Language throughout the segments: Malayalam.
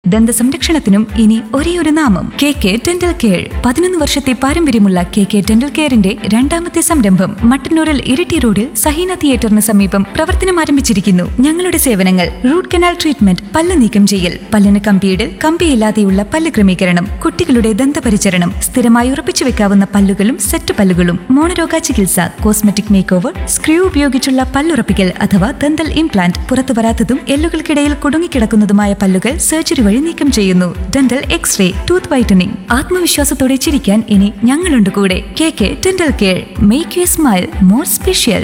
ദന്ത സംരക്ഷണത്തിനും ഇനി ഒരേയൊരു നാമം കെ കെ ഡെന്റൽ കെയർ പതിനൊന്ന് വർഷത്തെ പാരമ്പര്യമുള്ള കെ കെ ഡെന്റൽ കെയറിന്റെ രണ്ടാമത്തെ സംരംഭം മട്ടന്നൂരിൽ ഇരിട്ടി റോഡിൽ സഹീന തിയേറ്ററിന് സമീപം പ്രവർത്തനം ആരംഭിച്ചിരിക്കുന്നു ഞങ്ങളുടെ സേവനങ്ങൾ റൂട്ട് കനാൽ ട്രീറ്റ്മെന്റ് പല്ല് നീക്കം ചെയ്യൽ പല്ലിന് കമ്പിയിടൽ കമ്പിയില്ലാതെയുള്ള പല്ല് ക്രമീകരണം കുട്ടികളുടെ ദന്തപരിചരണം സ്ഥിരമായി ഉറപ്പിച്ചു വെക്കാവുന്ന പല്ലുകളും സെറ്റ് പല്ലുകളും മോണരോഗ ചികിത്സ കോസ്മെറ്റിക് മേക്ക് ഓവർ സ്ക്രൂ ഉപയോഗിച്ചുള്ള പല്ലുറപ്പിക്കൽ അഥവാ ദന്തൽ ഇംപ്ലാന്റ് പുറത്തു വരാത്തതും എല്ലുകൾക്കിടയിൽ കുടുങ്ങിക്കിടക്കുന്നതുമായ പല്ലുകൾ സർജറി വഴി നീക്കം ചെയ്യുന്നു ഡെന്റൽ എക്സ്റേ ടൂത്ത് വൈറ്റനിങ് ആത്മവിശ്വാസത്തോടെ ചിരിക്കാൻ ഇനി ഞങ്ങളുണ്ട് കൂടെ K K dental care make you smile more special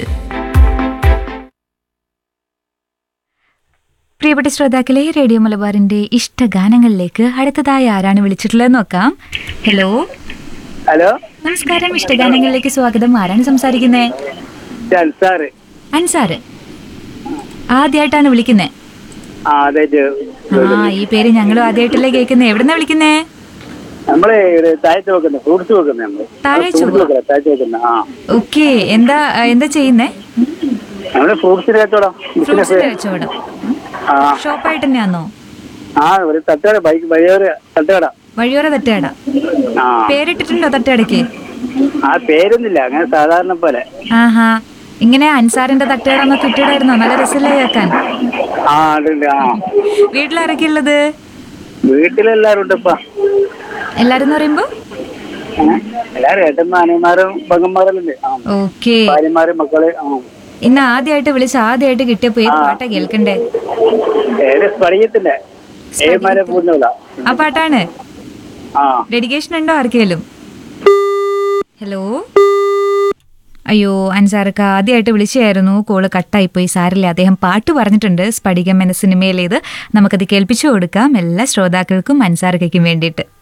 പ്രിയപ്പെട്ട ശ്രോതാക്കളെ റേഡിയോ മലബാറിന്റെ ഇഷ്ടഗാനങ്ങളിലേക്ക് അടുത്തതായി ആരാണ് വിളിച്ചിട്ടുള്ളത് നോക്കാം ഹലോ ഹലോ നമസ്കാരം ഇഷ്ടഗാനങ്ങളിലേക്ക് സ്വാഗതം ആരാണ് സംസാരിക്കുന്നത് ഞാൻ സാറ് അൻസാറ് ആദ്യമായിട്ടാണ് വിളിക്കുന്നത് ആ അതായിട്ട് ആ ഈ പേര് ഞങ്ങളും ആദ്യമായിട്ടല്ലേ കേൾക്കുന്നത് എവിടുന്നാ വിളിക്കുന്നേ നമ്മളെ ഇവിടെ താഴത്ത് വെക്കുന്നത് ഫ്രൂട്ട്സ് വെക്കുന്നത് നമ്മള് താഴെ ഫ്രൂട്ട്സ് ചൊവ്വ. വെക്കുന്നത് താഴത്ത് വെക്കുന്ന ആ ഓക്കെ എന്താ എന്താ ചെയ്യുന്നേ നമ്മള് ഫ്രൂട്ട്സിന്റെ കച്ചവടം ബിസിനസ് ഫ്രൂട്ട്സിന്റെ കച്ചവടം ആ ഷോപ്പായിട്ട് തന്നെയാണോ ആ ഒരു തട്ടുകട ബൈക്ക് വലിയൊരു തട്ടുകട വഴിയോര തട്ടുകട ആ പേരിട്ടിട്ടുണ്ടോ തട്ടുകടയ്ക്ക് ആ പേരൊന്നുമില്ല അങ്ങനെ സാധാരണ പോലെ ആഹാ ഇങ്ങനെ അൻസാറിന്റെ തട്ടുകട എന്നൊക്കെ ഇട്ടിടായിരുന്നോ നല്ല രസമില്ല കേൾക്കാൻ ആ അതുണ്ട് ആ വീട്ടിലാരൊക്കെ ഉള്ളത് വീട്ടിലെല്ലാരും ഉണ്ട് ഇപ്പൊ എല്ലാരും എന്ന് പറയുമ്പോ ഏ? എല്ലാരും ഏട്ടന്മാരും അനിയന്മാരും പെങ്ങന്മാരെല്ലാം ഉണ്ട് ആ ഓക്കെ ഭാര്യമാരും മക്കള് ആ ഇന്ന് ആദ്യമായിട്ട് വിളിച്ച് ആദ്യമായിട്ട് കിട്ടിയപ്പോ ഏത് പാട്ടാ കേൾക്കണ്ടേ ഏത് സ്പടിയത്തിന്റെ ഏമാരെ പൂർണ്ണമില്ല ആ പാട്ടാണ് ആ ഡെഡിക്കേഷൻ ഉണ്ടോ ആർക്കേലും ഹലോ അയ്യോ അൻസാർക്ക് ആദ്യമായിട്ട് വിളിച്ചായിരുന്നു കോള് കട്ടായിപ്പോയി സാരില്ല അദ്ദേഹം പാട്ട് പറഞ്ഞിട്ടുണ്ട് സ്ഫടികം എന്ന സിനിമയിലേത് നമുക്കത് കേൾപ്പിച്ചു കൊടുക്കാം എല്ലാ ശ്രോതാക്കൾക്കും അൻസാർക്കും വേണ്ടിയിട്ട്